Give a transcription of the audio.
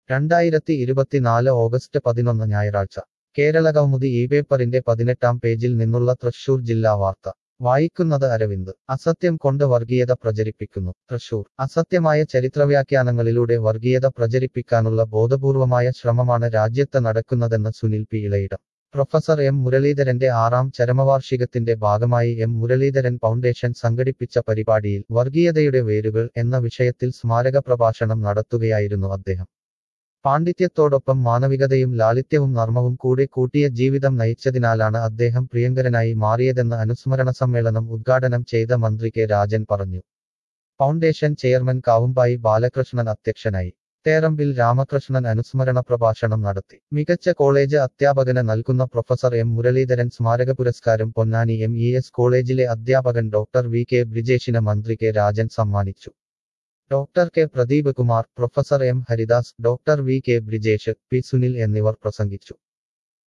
രണ്ടായിരത്തി ഇരുപത്തിനാല് ഓഗസ്റ്റ് പതിനൊന്ന് ഞായറാഴ്ച കേരളകൗമുദി ഈ പേപ്പറിന്റെ പതിനെട്ടാം പേജിൽ നിന്നുള്ള തൃശൂർ ജില്ലാ വാർത്ത വായിക്കുന്നത് അരവിന്ദ് അസത്യം കൊണ്ട് വർഗീയത പ്രചരിപ്പിക്കുന്നു തൃശൂർ അസത്യമായ ചരിത്രവ്യാഖ്യാനങ്ങളിലൂടെ വർഗീയത പ്രചരിപ്പിക്കാനുള്ള ബോധപൂർവമായ ശ്രമമാണ് രാജ്യത്ത് നടക്കുന്നതെന്ന് Sunil P Elayidam professor M മുരളീധരന്റെ ആറാം ചരമവാർഷികത്തിന്റെ ഭാഗമായി എം മുരളീധരൻ ഫൗണ്ടേഷൻ സംഘടിപ്പിച്ച പരിപാടിയിൽ വർഗീയതയുടെ വേരുകൾ എന്ന വിഷയത്തിൽ സ്മാരക പ്രഭാഷണം നടത്തുകയായിരുന്നു അദ്ദേഹം പാണ്ഡിത്യത്തോടൊപ്പം മാനവികതയും ലാളിത്യവും നർമ്മവും കൂടെ കൂട്ടിയ ജീവിതം നയിച്ചതിനാലാണ് അദ്ദേഹം പ്രിയങ്കരനായി മാറിയതെന്ന് അനുസ്മരണ സമ്മേളനം ഉദ്ഘാടനം ചെയ്ത മന്ത്രി കെ രാജൻ പറഞ്ഞു ഫൗണ്ടേഷൻ ചെയർമാൻ കാവുമ്പായി ബാലകൃഷ്ണൻ അധ്യക്ഷനായി തേറമ്പിൽ രാമകൃഷ്ണൻ അനുസ്മരണ പ്രഭാഷണം നടത്തി മികച്ച കോളേജ് അധ്യാപകന് നൽകുന്ന പ്രൊഫസർ എം മുരളീധരൻ സ്മാരക പുരസ്കാരം പൊന്നാനി എം ഇ എസ് കോളേജിലെ അധ്യാപകൻ ഡോക്ടർ വി കെ ബ്രിജേഷിന് മന്ത്രി കെ രാജൻ സമ്മാനിച്ചു doctor K Pradeep Kumar professor M Haridas doctor V K Brijesh P Sunil എന്നിവർ പ്രസംഗിച്ചു